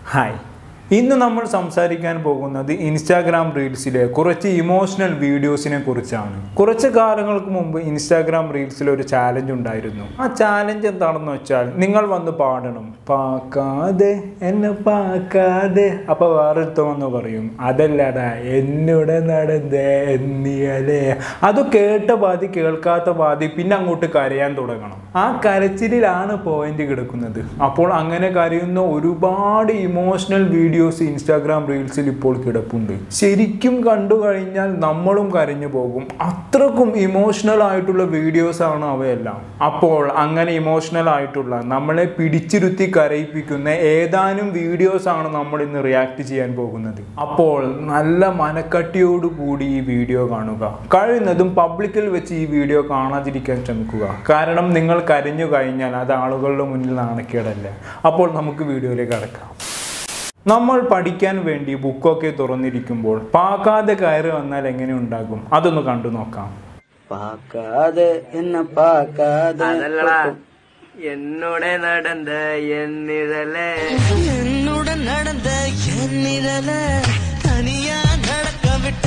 hi ഇന്ന് നമ്മൾ സംസാരിക്കാൻ പോകുന്നത് ഇൻസ്റ്റാഗ്രാം റീൽസിലെ കുറച്ച് ഇമോഷണൽ വീഡിയോസിനെ കുറിച്ചാണ് കുറച്ച് കാലങ്ങൾക്ക് മുമ്പ് ഇൻസ്റ്റാഗ്രാം റീൽസിൽ ഒരു ചാലഞ്ച് ഉണ്ടായിരുന്നു ആ ചാലഞ്ച് എന്താണെന്ന് വെച്ചാൽ നിങ്ങൾ വന്ന് പാടണം പാക്കാതെ എന്നെ പാക്കാതെ അപ്പൊ വേറൊരുത്തം വന്ന് പറയും അതല്ലടാ എന്നോട് നടന്നേ എന്നിയലേ അത് കേട്ട പാതി കേൾക്കാത്ത പാതി പിന്നെ അങ്ങോട്ട് കരയാൻ തുടങ്ങണം ആ കരച്ചിലാണ് പോയിന്റ് കിടക്കുന്നത് അപ്പോൾ അങ്ങനെ കരയുന്ന ഒരുപാട് ഇമോഷണൽ വീഡിയോസ് ഇൻസ്റ്റാഗ്രാം റീൽസിൽ ഇപ്പോൾ കിടപ്പുണ്ട് ശരിക്കും കണ്ടു കഴിഞ്ഞാൽ നമ്മളും കരഞ്ഞു പോകും അത്രക്കും ഇമോഷണൽ ആയിട്ടുള്ള വീഡിയോസ് ആണ് അവയെല്ലാം അപ്പോൾ അങ്ങനെ ഇമോഷണൽ ആയിട്ടുള്ള നമ്മളെ പിടിച്ചിരുത്തി കരയിപ്പിക്കുന്ന ഏതാനും വീഡിയോസ് ആണ് നമ്മൾ ഇന്ന് റിയാക്ട് ചെയ്യാൻ പോകുന്നത് അപ്പോൾ നല്ല മനക്കട്ടിയോട് കൂടി ഈ വീഡിയോ കാണുക കഴിയുന്നതും പബ്ലിക്കിൽ വെച്ച് ഈ വീഡിയോ കാണാതിരിക്കാൻ ശ്രമിക്കുക കാരണം നിങ്ങൾ കരഞ്ഞു കഴിഞ്ഞാൽ അത് ആളുകളുടെ മുന്നിൽ നാണക്കേടല്ലേ അപ്പോൾ നമുക്ക് വീഡിയോയിലേക്ക് കടക്കാം നമ്മൾ പഠിക്കാൻ വേണ്ടി ബുക്കൊക്കെ തുറന്നിരിക്കുമ്പോൾ പാക്കാതെ കയറി വന്നാൽ എങ്ങനെ ഉണ്ടാകും അതൊന്ന് കണ്ടു നോക്കാം பார்க்காத என்ன பார்க்காத அதல்லடா என்னோட நடந்த என் நிழல என்னுடன் நடந்த என் நிழல தனியா நடக்க விட்ட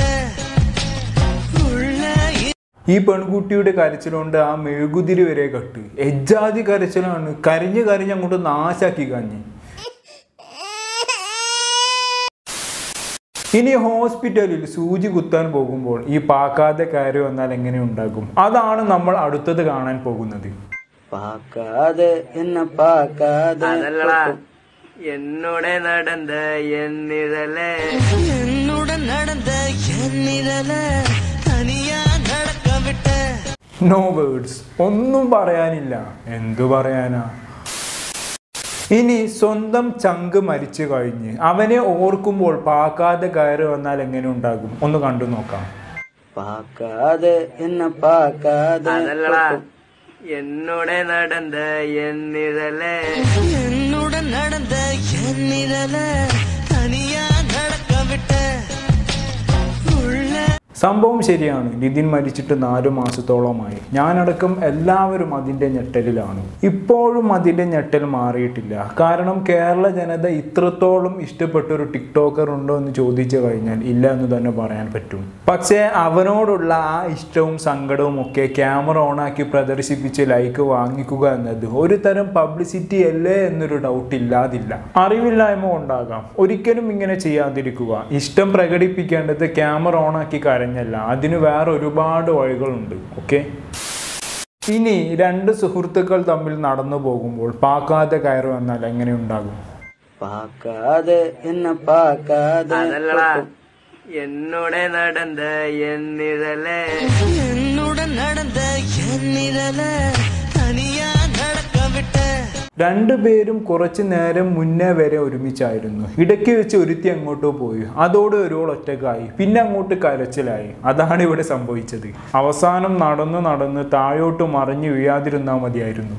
உள்ள ഈ പെൺകുട്ടിയുടെ കരച്ചിലുകൊണ്ട് ആ മെഴുകുതിരി വരെ കട്ട് എജ്ജാതി കരച്ചിലാണ് കരഞ്ഞ് കരഞ്ഞ് അങ്ങോട്ട് നാശാക്കി കാഞ്ഞ് ഇനി ഹോസ്പിറ്റലിൽ സൂചി കുത്താൻ പോകുമ്പോൾ ഈ പാക്കാതെ കയറി വന്നാൽ എങ്ങനെ ഉണ്ടാകും അതാണ് നമ്മൾ അടുത്തത് കാണാൻ പോകുന്നത് பார்க்காத என்ன பார்க்காத அதல்லடா என்னோட நடந்த என் நிழல என்னுடன் நடந்த என் நிழல தனியா நடக்க விட்ட നോ വേർഡ്സ് ഒന്നും പറയാനില്ല എന്തു പറയാനാ ഇനി സ്വന്തം ചങ്ക് മരിച്ചു കഴിഞ്ഞ് അവനെ ഓർക്കുമ്പോൾ പാക്കാതെ കയറി വന്നാൽ എങ്ങനെ ഉണ്ടാകും ഒന്ന് കണ്ടു നോക്കാം பார்க்காத என்ன பார்க்காத அதல்லடா என்னோட நடந்த என் நிழல என்னுடன் நடந்த என் நிழல தனியா நடக்க விட்ட உள்ள സംഭവം ശരിയാണ് നിതിൻ മരിച്ചിട്ട് നാലു മാസത്തോളമായി ഞാനടക്കം എല്ലാവരും അതിൻ്റെ ഞെട്ടലിലാണ് ഇപ്പോഴും അതിൻ്റെ ഞെട്ടൽ മാറിയിട്ടില്ല കാരണം കേരള ജനത ഇത്രത്തോളം ഇഷ്ടപ്പെട്ട ഒരു ടിക്ടോക്കർ ഉണ്ടോ എന്ന് ചോദിച്ചു കഴിഞ്ഞാൽ ഇല്ല എന്ന് തന്നെ പറയാൻ പറ്റും പക്ഷേ അവനോടുള്ള ആ ഇഷ്ടവും സങ്കടവും ഒക്കെ ക്യാമറ ഓണാക്കി പ്രദർശിപ്പിച്ച് ലൈക്ക് വാങ്ങിക്കുക എന്നത് ഒരു തരം പബ്ലിസിറ്റി അല്ലേ എന്നൊരു ഡൗട്ട് ഇല്ലാതില്ല അറിവില്ലായ്മ ഉണ്ടാകാം ഒരിക്കലും ഇങ്ങനെ ചെയ്യാതിരിക്കുക ഇഷ്ടം പ്രകടിപ്പിക്കേണ്ടത് ക്യാമറ ഓണാക്കി കരഞ്ഞല്ല അതിന് വേറെ ഒരുപാട് വഴികളുണ്ട് ഓക്കെ ഇനി രണ്ട് സുഹൃത്തുക്കൾ തമ്മിൽ നടന്നു പോകുമ്പോൾ പാക്കാതെ കയറി വന്നാൽ എങ്ങനെ ഉണ്ടാകും பார்க்காத என்ன பார்க்காத அதல்லடா என்னோட நடந்த என் நிழல என்னுடன் நடந்த என் நிழல தனியா நடக்க விட்ட രണ്ടുപേരും കുറച്ചു നേരം മുന്നേ വരെ ഒരുമിച്ചായിരുന്നു ഇടയ്ക്ക് വെച്ച് ഒരുത്തി അങ്ങോട്ടോ പോയി അതോടെ ഒരോൾ ഒറ്റക്കായി പിന്നെ അങ്ങോട്ട് കരച്ചിലായി അതാണ് ഇവിടെ സംഭവിച്ചത് അവസാനം നടന്ന് നടന്ന് താഴോട്ട് മറിഞ്ഞു വീഴാതിരുന്നാൽ മതിയായിരുന്നു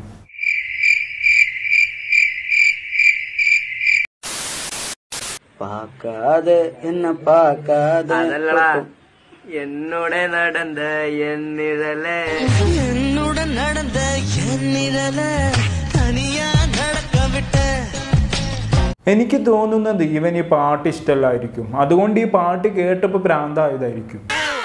பார்க்காத என்ன பார்க்காத அதல்லடா என்னோட நடந்த என் நிழல என்னுடன் நடந்த என் நிழல தனியா நடக்க விட்ட എനിക്ക് തോന്നുന്നത് ഇവൻ ഈ പാട്ട് ഇഷ്ടമല്ലായിരിക്കും അതുകൊണ്ട് ഈ പാട്ട് കേട്ടപ്പോൾ പ്രാന്തായതായിരിക്കും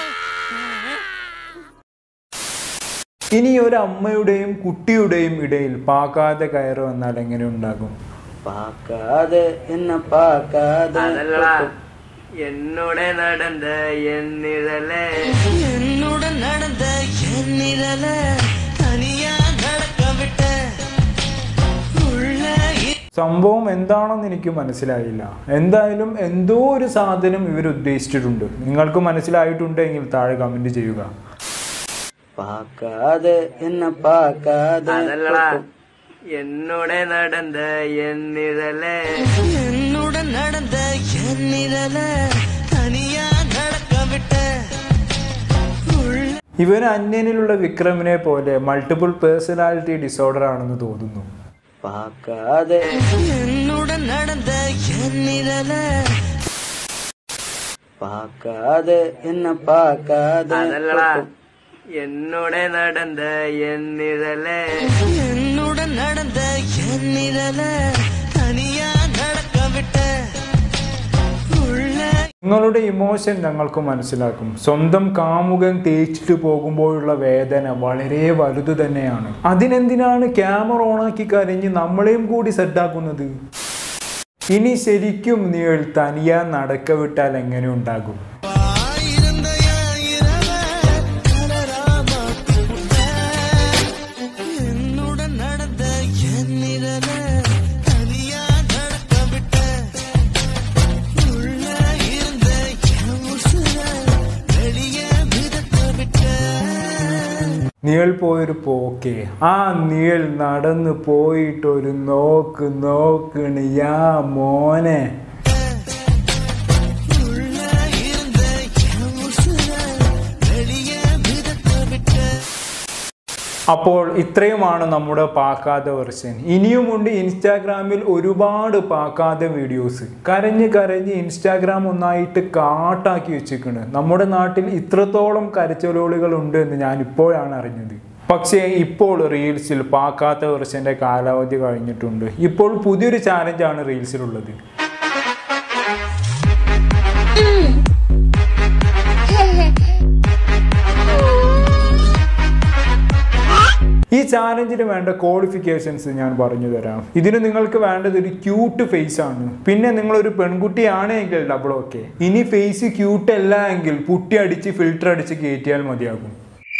ഇനി ഒരു അമ്മയുടെയും കുട്ടിയുടെയും ഇടയിൽ പാക്കാതെ കയറി വന്നാൽ എങ്ങനെ ഉണ്ടാകും பார்க்காத என்ன பார்க்காத அதல்லடா என்னோட நடந்த என் நிழல என்னுடன் நடந்த என் நிழல தனியா நடக்க விட்ட உள்ள സംഭവം എന്താണെന്ന് എനിക്ക് മനസ്സിലായില്ല എന്തായാലും എന്തോ ഒരു സാധനം ഇവർ ഉദ്ദേശിച്ചിട്ടുണ്ട് നിങ്ങൾക്ക് മനസ്സിലായിട്ടുണ്ടെങ്കിൽ താഴെ കമന്റ് ചെയ്യുക பார்க்காத என்ன பார்க்காத அதல்லடா என்னோட நடந்த என் நிழல என்னுடன் நடந்த என் நிழல தனியா நடக்க விட்ட உள்ள ഇവൻ അന്യനിലുള്ള വിക്രമിനെ പോലെ മൾട്ടിപ്പിൾ പേഴ്സണാലിറ്റി ഡിസോർഡർ ആണെന്ന് തോന്നുന്നു பார்க்காத என்னுடன் நடந்த என் நிழல பார்க்காத என்ன பார்க்காத அதல்லடா என்னோட நடந்த என் நிழல என்னுடன் நடந்த என் நிழல தனியா நடக்க விட்ட നിങ്ങളുടെ ഇമോഷൻ ഞങ്ങൾക്ക് മനസ്സിലാക്കും സ്വന്തം കാമുകൻ തേച്ചിട്ട് പോകുമ്പോഴുള്ള വേദന വളരെ വലുത് തന്നെയാണ് അതിനെന്തിനാണ് ക്യാമറ ഓണാക്കി കരഞ്ഞ് നമ്മളെയും കൂടി സെറ്റാക്കുന്നത് ഇനി ശരിക്കും നീൾ തനിയാ നടക്ക വിട്ടാൽ എങ്ങനെ ഉണ്ടാകും என்னுடன் நடந்த என் நிழல தனியா நடக்க விட்ட உள்ள இருந்த என் உசுர வெளியே மிதக்க விட்ட നീൾ പോയൊരു പോക്കേ ആ നീൾ നടന്നു പോയിട്ടൊരു നോക്ക് നോക്കണ് യാ മോനെ உள்ள இருந்த என் உசுர வெளியே மிதக்க விட்ட അപ്പോൾ ഇത്രയുമാണ് നമ്മുടെ പാക്കാത വെർഷൻ ഇനിയുമുണ്ട് ഇൻസ്റ്റാഗ്രാമിൽ ഒരുപാട് പാക്കാത വീഡിയോസ് കരഞ്ഞ് കരഞ്ഞ് ഇൻസ്റ്റാഗ്രാം ഒന്നായിട്ട് കാട്ടാക്കി വെച്ചിരിക്കുന്നത് നമ്മുടെ നാട്ടിൽ ഇത്രത്തോളം കരച്ചലോളികൾ ഉണ്ട് എന്ന് ഞാൻ ഇപ്പോഴാണ് അറിഞ്ഞത് പക്ഷേ ഇപ്പോൾ റീൽസിൽ പാക്കാത്ത വെർഷൻ്റെ കാലാവധി കഴിഞ്ഞിട്ടുണ്ട് ഇപ്പോൾ പുതിയൊരു ചാലഞ്ചാണ് റീൽസിലുള്ളത് ഈ ചാലഞ്ചിന് വേണ്ട ക്വാളിഫിക്കേഷൻസ് ഞാൻ പറഞ്ഞു തരാം ഇതിന് നിങ്ങൾക്ക് വേണ്ടത് ഒരു ക്യൂട്ട് ഫേസ് ആണ് പിന്നെ നിങ്ങൾ ഒരു പെൺകുട്ടിയാണെങ്കിൽ ഡബിൾ ഓക്കെ ഇനി ഫേസ് ക്യൂട്ട് അല്ല എങ്കിൽ പുട്ടി അടിച്ച് ഫിൽറ്റർ അടിച്ച് കയറ്റിയാൽ മതിയാകും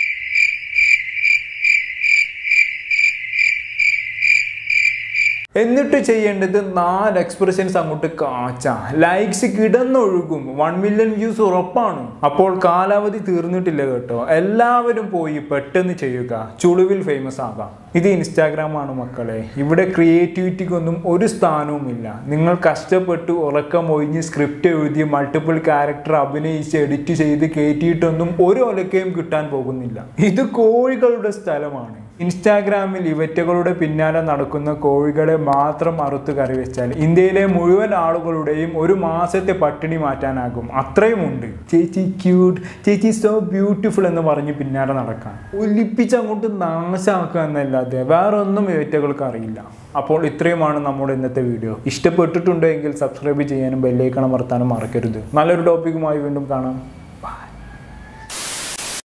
എന്നിട്ട് ചെയ്യേണ്ടത് നാല് എക്സ്പ്രഷൻസ് അങ്ങോട്ട് കാച്ച ലൈക്സ് കിടന്നൊഴുകും വൺ മില്യൺ വ്യൂസ് ഉറപ്പാണ് അപ്പോൾ കാലാവധി തീർന്നിട്ടില്ല കേട്ടോ എല്ലാവരും പോയി പെട്ടെന്ന് ചെയ്യുക ചുളിവിൽ ഫേമസ് ആകാം ഇത് ഇൻസ്റ്റാഗ്രാം ആണ് മക്കളെ ഇവിടെ ക്രിയേറ്റിവിറ്റിക്കൊന്നും ഒരു സ്ഥാനവുമില്ല നിങ്ങൾ കഷ്ടപ്പെട്ട് ഉറക്കം ഒഴിഞ്ഞ് സ്ക്രിപ്റ്റ് എഴുതി മൾട്ടിപ്പിൾ ക്യാരക്ടർ അഭിനയിച്ച് എഡിറ്റ് ചെയ്ത് കയറ്റിയിട്ടൊന്നും ഒരു ഒലക്കയും കിട്ടാൻ പോകുന്നില്ല ഇത് കോഴികളുടെ സ്ഥലമാണ് ഇൻസ്റ്റാഗ്രാമിൽ ഇവറ്റകളുടെ പിന്നാലെ നടക്കുന്ന കോഴികളെ മാത്രം അറുത്ത് കറി വെച്ചാൽ ഇന്ത്യയിലെ മുഴുവൻ ആളുകളുടെയും ഒരു മാസത്തെ പട്ടിണി മാറ്റാനാകും അത്രയുമുണ്ട് ചേച്ചി ക്യൂട്ട് ചേച്ചി സോ ബ്യൂട്ടിഫുൾ എന്ന് പറഞ്ഞ് പിന്നാലെ നടക്കാൻ ഒലിപ്പിച്ച് അങ്ങോട്ട് നാശമാക്കുക എന്നല്ലാതെ വേറെ ഒന്നും ഇവറ്റകൾക്ക് അറിയില്ല അപ്പോൾ ഇത്രയുമാണ് നമ്മുടെ ഇന്നത്തെ വീഡിയോ ഇഷ്ടപ്പെട്ടിട്ടുണ്ടെങ്കിൽ സബ്സ്ക്രൈബ് ചെയ്യാനും ബെല്ലൈക്കണം അമർത്താനും മറക്കരുത് നല്ലൊരു ടോപ്പിക്കുമായി വീണ്ടും കാണാം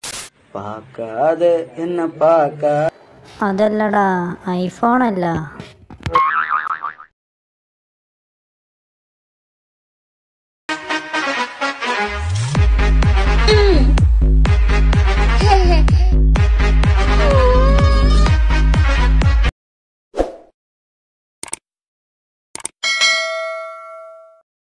பார்க்காத என்ன பார்க்க അതല്ലടാ ഐഫോൺ അല്ല